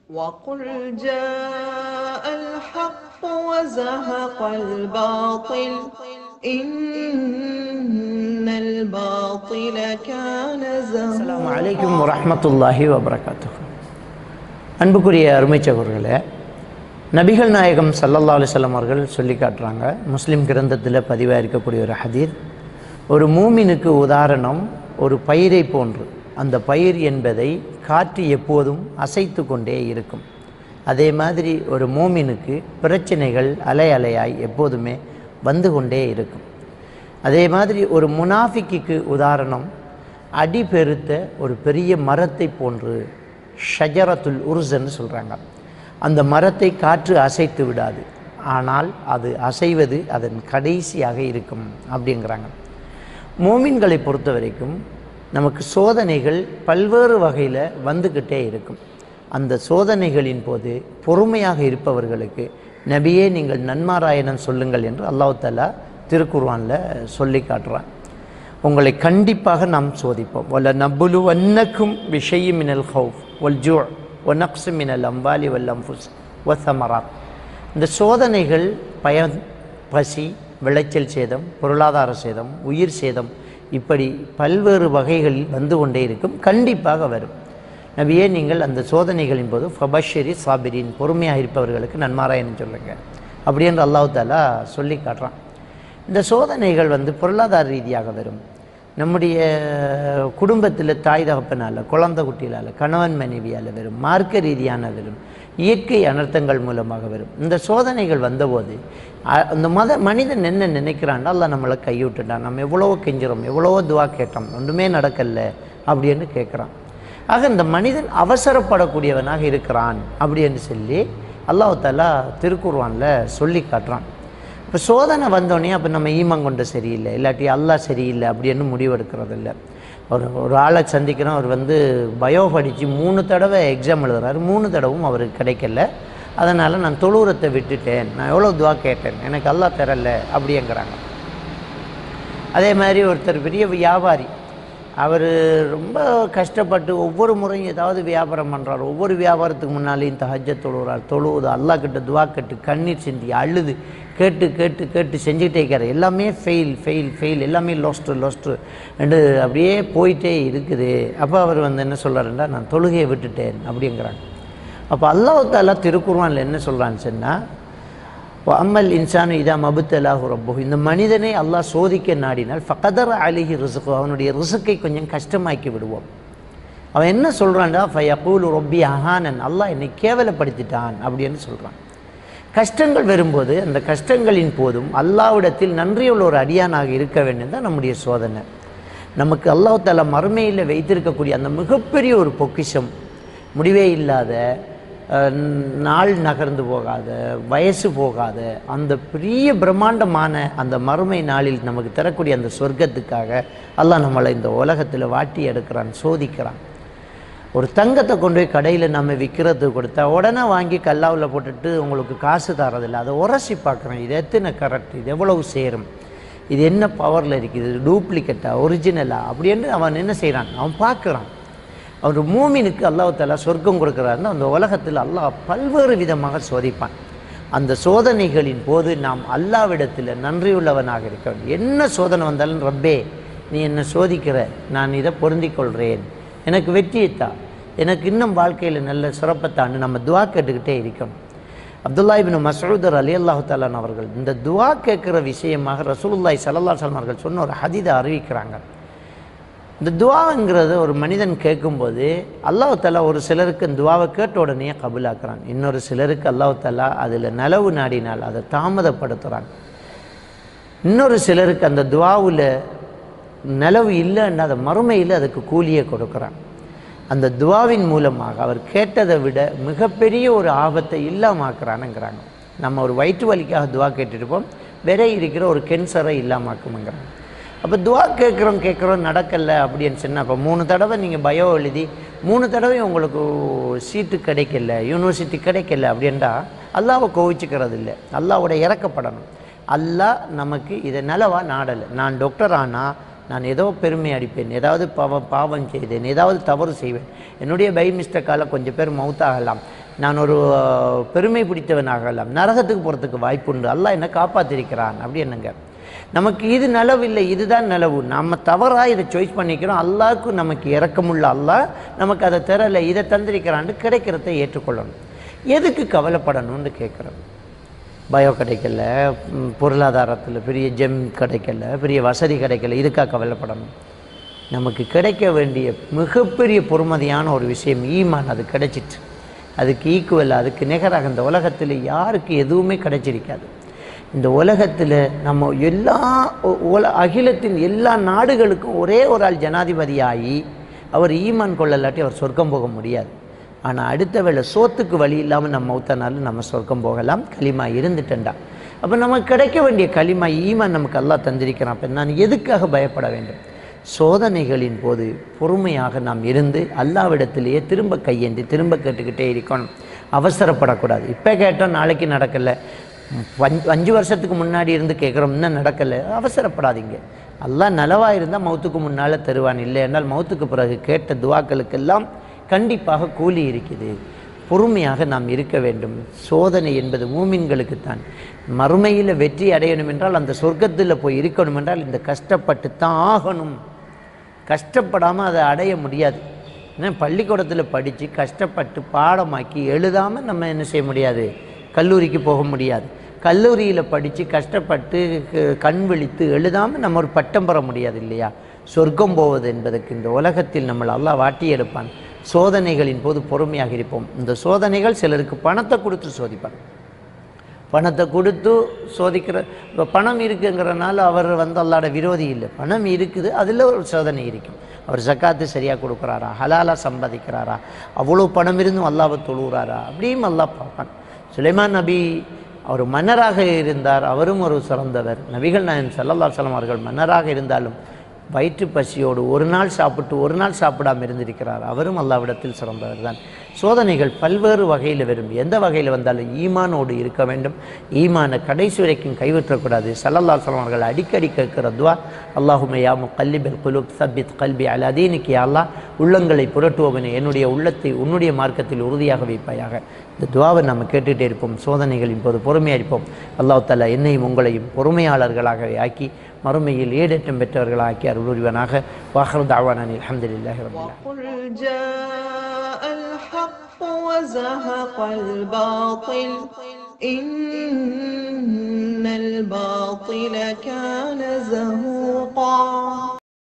وقل جاء الحق وزهق الباطل إن الباطل كان அஸ்ஸலாமு زهوقا அலைக்கும் வரஹ்மத்துல்லாஹி வபரகாத்துஹு அன்புக்குரிய அருமை சகோதரர்களே நபிகள் நாயகம் சல்லல்லா அலிசல்லாம் அவர்கள் சொல்லி காட்டுறாங்க முஸ்லீம் கிரந்தத்தில் பதிவாக இருக்கக்கூடிய ஒரு ஹதீர் ஒரு மூமினுக்கு உதாரணம் ஒரு பயிரை போன்று அந்த பயிர் என்பதை காற்று எப்போதும் அசைத்து கொண்டே இருக்கும் அதே மாதிரி ஒரு மூமினுக்கு பிரச்சனைகள் அலை அலையாய் எப்போதுமே வந்து கொண்டே இருக்கும் அதே மாதிரி ஒரு முனாஃபிக்கு உதாரணம் அடி பெருத்த ஒரு பெரிய மரத்தை போன்று ஷஜரத்துல் உருசன்னு சொல்கிறாங்க அந்த மரத்தை காற்று அசைத்து விடாது ஆனால் அது அசைவது அதன் கடைசியாக இருக்கும் அப்படிங்கிறாங்க மோமின்களை பொறுத்த வரைக்கும் நமக்கு சோதனைகள் பல்வேறு வகையில் வந்துக்கிட்டே இருக்கும் அந்த சோதனைகளின் போது பொறுமையாக இருப்பவர்களுக்கு நபியே நீங்கள் நன்மாராயணன் சொல்லுங்கள் என்று அல்லாஹ் தஆலா திருக்குர்ஆனில் சொல்லி காட்டுறான் உங்களை கண்டிப்பாக நாம் சோதிப்போம் வல்ல நப்புலு வன்னக்கும் விஷயம் மினல் ஹவுஃப் வல் ஜூ ஒ நக்ஸு மினல் அம்பாலி வல் அம்புஸ் ஒ சமராத் இந்த சோதனைகள் பயன் பசி விளைச்சல் சேதம் பொருளாதார சேதம் உயிர் சேதம் இப்படி பல்வேறு வகைகளில் வந்து கொண்டே இருக்கும் கண்டிப்பாக வரும் நபியே நீங்கள் அந்த சோதனைகளின் போது ஃபபஷரி சாபிரின் பொறுமையாக இருப்பவர்களுக்கு நன்மாராயணம் சொல்லுங்க அப்படி என்று அல்லாஹ் தாலா சொல்லி காட்டுறான் இந்த சோதனைகள் வந்து பொருளாதார ரீதியாக வரும் நம்முடைய குடும்பத்தில் தாய் தகப்பனால் குழந்தை குட்டியால் கணவன் மனைவியால் வரும் மார்க்க ரீதியான வரும் இயற்கை அனர்த்தங்கள் மூலமாக வரும் இந்த சோதனைகள் வந்தபோது அ- அந்த மத மனிதன் என்ன நினைக்கிறான்டா அல்லாஹ் நம்மளை கைவிட்டுட்டான் நம்ம எவ்வளவோ கெஞ்சுறோம் எவ்வளவோ துவா கேட்டோம் ஒன்றுமே நடக்கல அப்படின்னு கேட்குறான் ஆக இந்த மனிதன் அவசரப்படக்கூடியவனாக இருக்கிறான் அப்படின்னு சொல்லி அல்லாஹ் தாலா திருக்குர்ஆனில் சொல்லி காட்டுறான் இப்போ சோதனை வந்தோடனே அப்போ நம்ம ஈமங்கொண்ட சரியில்லை இல்லாட்டி அல்லாஹ் சரியில்லை அப்படின்னு முடிவெடுக்கிறது இல்லை ஒரு ஒரு ஆளை சந்திக்கிறோம் அவர் வந்து பயோ படித்து மூணு தடவை எக்ஸாம் எழுதுறாரு மூணு தடவும் அவருக்கு கிடைக்கல அதனால் நான் தொழுவுரத்தை விட்டுட்டேன் நான் எவ்வளோ துவா கேட்டேன் எனக்கு அல்லாஹ் தரல அப்படிங்கிறாங்க அதே மாதிரி ஒருத்தர் பெரிய வியாபாரி அவர் ரொம்ப கஷ்டப்பட்டு ஒவ்வொரு முறையும் ஏதாவது வியாபாரம் பண்ணுறார் ஒவ்வொரு வியாபாரத்துக்கு முன்னாலேயும் தஹஜ்ஜ தொழுகிறார் தொழுவுது அல்லாஹ் கிட்ட துவா கட்டு கண்ணீர் சிந்தி அழுது கேட்டு கேட்டு கேட்டு செஞ்சுக்கிட்டே இருக்கிறார் எல்லாமே ஃபெயில் ஃபெயில் ஃபெயில் எல்லாமே லோஸ்ட்டு லோஸ்ட்டு ரெண்டு அப்படியே போயிட்டே இருக்குது அப்போ அவர் வந்து என்ன சொல்கிறாருன்னா நான் தொழுகையை விட்டுட்டேன் அப்படிங்கிறாங்க அப்போ அல்லாஹ் தாலா திருக்குர்ஆனில் என்ன சொல்கிறான்னு சொன்னால் அம்மல் இன்சானு இதா மபுத்தலாஹு ரப்பு இந்த மனிதனை அல்லாஹ் சோதிக்க நாடினால் ஃபகதர் அலிஹி ரிசுக்கு அவனுடைய ரிசுக்கை கொஞ்சம் கஷ்டமாக்கி விடுவோம் அவன் என்ன சொல்கிறான்டா ஃபயகூலு ரொப்பி அஹானன் அல்லாஹ் என்னை கேவலப்படுத்திட்டான் அப்படின்னு சொல்கிறான் கஷ்டங்கள் வரும்போது அந்த கஷ்டங்களின் போதும் அல்லாஹ்விடத்தில் நன்றியுள்ள ஒரு அடியானாக இருக்க வேண்டும் தான் நம்முடைய சோதனை நமக்கு அல்லாஹ் தாலா மறுமையில் வைத்திருக்கக்கூடிய அந்த மிகப்பெரிய ஒரு பொக்கிஷம் முடிவே இல்லாத அஹ், நாள் நகர்ந்து போகாத வயசு போகாத அந்த பெரிய பிரம்மாண்டமான அந்த மறுமை நாளில் நமக்கு தரக்கூடிய அந்த சொர்க்கத்துக்காக அல்லாஹ் நம்மளை இந்த உலகத்தில் வாட்டி எடுக்கிறான் சோதிக்கிறான் ஒரு தங்கத்தை கொண்டு போய் கடையில் நம்ம விற்கிறதுக்கு கொடுத்தா உடனே வாங்கி கல்லாவில் போட்டுட்டு உங்களுக்கு காசு தரதில்லை அதை உரசி பார்க்குறேன் இது எத்தனை கரெக்ட் இது எவ்வளவு சேரும் இது என்ன பவரில் இருக்குது இது டூப்ளிகேட்டா ஒரிஜினலா அப்படின்னு அவன் என்ன செய்கிறான் அவன் பார்க்குறான் அவர் மூமினுக்கு அல்லாஹ் தாலா சொர்க்கம் கொடுக்குறாருன்னா அந்த உலகத்தில் அல்லாஹ் பல்வேறு விதமாக சோதிப்பான் அந்த சோதனைகளின் போது நாம் அல்லாவிடத்தில் நன்றியுள்ளவனாக இருக்க வேண்டும் என்ன சோதனை வந்தாலும் ரப்பே நீ என்னை சோதிக்கிற நான் இதை பொருந்திக் கொள்கிறேன் எனக்கு வெற்றியைத்தா எனக்கு இன்னும் வாழ்க்கையில் நல்ல சிறப்பத்தான்னு நம்ம துவா கேட்டுக்கிட்டே இருக்கணும் அப்துல்லா இபின் மசூதர் அலி அல்லாஹு தாலான் அவர்கள் இந்த துவா கேட்குற விஷயமாக ரசூலுல்லாய் சல்லல்லா சலம் அவர்கள் சொன்ன ஒரு ஹதீதை அறிவிக்கிறாங்க இந்த துவாங்கிறத ஒரு மனிதன் கேட்கும்போது அல்லாஹ் தாலா ஒரு சிலருக்கு இந்த துவாவை கேட்ட உடனே கபூலாக்குறான் இன்னொரு சிலருக்கு அல்லாஹ் தாலா அதில் நலவு நாடினால் அதை தாமதப்படுத்துகிறான் இன்னொரு சிலருக்கு அந்த துவாவில் நிலவு இல்லைன்னா அந்த மறுமையில் அதுக்கு கூலியை கொடுக்குறான் அந்த துவாவின் மூலமாக அவர் கேட்டதை விட மிகப்பெரிய ஒரு ஆபத்தை இல்லாமாக்குறானுங்கிறாங்க நம்ம ஒரு வயிற்று வலிக்காக துவா கேட்டுருப்போம் விரை இருக்கிற ஒரு கேன்சரை இல்லாமாக்குமுங்கிறாங்க அப்போ துவா கேட்குறோம் கேட்குறோம் நடக்கலை அப்படின்னு சொன்னால் அப்போ மூணு தடவை நீங்கள் பயோ எழுதி மூணு தடவை உங்களுக்கு சீட்டு கிடைக்கல யூனிவர்சிட்டி கிடைக்கல அப்படின்டா அல்லாவை கோவிச்சுக்கிறது இல்லை அல்லாவோட இறக்கப்படணும் அல்லாஹ் நமக்கு இதை நலவா நாடலை நான் டாக்டர் ஆனால் நான் ஏதோ பெருமை அடிப்பேன் ஏதாவது பாவம் பாவம் செய்தேன் ஏதாவது தவறு செய்வேன் என்னுடைய பை மிஸ்டேக்கால் கொஞ்சம் பேர் மவுத்தாகலாம் நான் ஒரு அஹ், பெருமை பிடித்தவனாகலாம் நரகத்துக்கு போகிறதுக்கு வாய்ப்பு உண்டு அல்லாஹ் என்னை காப்பாற்றிருக்கிறான் அப்படி என்னங்க நமக்கு இது நலவு இல்லை இதுதான் நலவு நம்ம தவறாக இதை சாய்ஸ் பண்ணிக்கிறோம் அல்லாஹ்க்கு நமக்கு இறக்கமுள்ள அல்லாஹ் நமக்கு அதை தரலை இதை தந்திருக்கிறான்னு கிடைக்கிறத ஏற்றுக்கொள்ளணும் எதுக்கு கவலைப்படணும்னு கேட்குறோம் பயோ கிடைக்கல ம், பொருளாதாரத்தில் பெரிய ஜெம் கிடைக்கல பெரிய வசதி கிடைக்கல இதுக்காக கவலைப்படணும் நமக்கு கிடைக்க வேண்டிய மிகப்பெரிய பொறுமதியான ஒரு விஷயம் ஈமான் அது கிடைச்சிட்டு அதுக்கு ஈக்குவல் அதுக்கு நிகராக இந்த உலகத்தில் யாருக்கு எதுவுமே கிடைச்சிருக்காது இந்த உலகத்தில் நம்ம எல்லா உ- உல அகிலத்தின் எல்லா நாடுகளுக்கும் ஒரே ஒரு ஆள் ஜனாதிபதியாகி அவர் ஈமான் கொள்ளலாட்டி அவர் சொர்க்கம் போக முடியாது ஆனால் அடுத்த வேளை சோத்துக்கு வழி இல்லாமல் நம்ம மௌத்தனாலும் நம்ம சொர்க்கம் போகலாம் களிமா இருந்துட்டேன்டா அப்போ நமக்கு கிடைக்க வேண்டிய களிமா ஈமான் நமக்கு அல்லாஹ் தந்திருக்கிறான் அப்போ நான் எதுக்காக பயப்பட வேண்டும் சோதனைகளின் போது பொறுமையாக நாம் இருந்து அல்லாவிடத்திலேயே திரும்ப கையேந்தி திரும்ப கேட்டுக்கிட்டே இருக்கணும் அவசரப்படக்கூடாது இப்போ கேட்டோம் நாளைக்கு நடக்கலை பஞ்சு அஞ்சு வருஷத்துக்கு முன்னாடி இருந்து கேட்குறோம் இன்னும் நடக்கலை அவசரப்படாதீங்க அல்லாஹ் நலவாக இருந்தால் மௌத்துக்கு முன்னால் தருவான் இல்லை என்றால் மௌத்துக்கு பிறகு கேட்ட துவாக்களுக்கெல்லாம் கண்டிப்பாக கூலி இருக்குது பொறுமையாக நாம் இருக்க வேண்டும் சோதனை என்பது மூமின்களுக்குத்தான் மறுமையில் வெற்றி அடையணும் என்றால் அந்த சொர்க்கத்தில் போய் இருக்கணும் என்றால் இந்த கஷ்டப்பட்டு தான் ஆகணும் கஷ்டப்படாமல் அதை அடைய முடியாது ஏன்னா பள்ளிக்கூடத்தில் படித்து கஷ்டப்பட்டு பாடமாக்கி எழுதாமல் நம்ம என்ன செய்ய முடியாது கல்லூரிக்கு போக முடியாது கல்லூரியில் படித்து கஷ்டப்பட்டு க- கண் விழித்து எழுதாமல் நம்ம ஒரு பட்டம் பெற முடியாது இல்லையா சொர்க்கம் போவது என்பதற்கு இந்த உலகத்தில் நம்மளை அல்லாஹ் வாட்டி எடுப்பான் சோதனைகளின் போது பொறுமையாக இருப்போம் இந்த சோதனைகள் சிலருக்கு பணத்தை கொடுத்து சோதிப்பான் பணத்தை கொடுத்து சோதிக்கிற இப்போ பணம் இருக்குங்கிறனால அவர் வந்து அல்லாட விரோதி இல்லை பணம் இருக்குது அதில் ஒரு சோதனை இருக்கும் அவர் ஜக்காத்து சரியாக கொடுக்குறாரா ஹலாலா சம்பாதிக்கிறாரா அவ்வளோ பணம் இருந்தும் அல்லாவை தொழுகிறாரா அப்படியும் அல்லாஹ் பார்ப்பான் சுலைமான் நபி அவர் மன்னராக இருந்தார் அவரும் ஒரு சிறந்தவர் நபிகள் நாயன் ஸல்லல்லாஹு அலைஹி வஸல்லம் அவர்கள் மன்னராக இருந்தாலும் வயிற்று பசியோடு ஒரு நாள் சாப்பிட்டு ஒரு நாள் சாப்பிடாம இருந்திருக்கிறார் அவரும் அல்லாவிடத்தில் சிறந்தவர் தான் சோதனைகள் பல்வேறு வகையில் வரும் எந்த வகையில் வந்தாலும் ஈமானோடு இருக்க வேண்டும் ஈமான கடைசி வரைக்கும் கைவிற்றக்கூடாது சல்லல்லா அலுவலம் அவர்கள் அடிக்கடி கேட்கிற துவா அல்லாஹுமே யா முகல்லிபில் குலுப் சப்பித் கல்பி அலாதீனுக்கு அல்லாஹ் உள்ளங்களை புரட்டுவோவனே என்னுடைய உள்ளத்தை உன்னுடைய மார்க்கத்தில் உறுதியாக வைப்பாயாக இந்த துவாவை நம்ம கேட்டுகிட்டே இருப்போம் சோதனைகளின் போது பொறுமையாக இருப்போம் அல்லாஹ் தாலா என்னையும் உங்களையும் பொறுமையாளர்களாக ஆக்கி மறுமையில் ஈடேற்றம் பெற்றவர்களாக்கி அருள்வனாக வாஹர் தாவானி அலமதுல்லாஹி ரபில்லா وقل جاء الحق وزهق الباطل إن الباطل كان زهوقا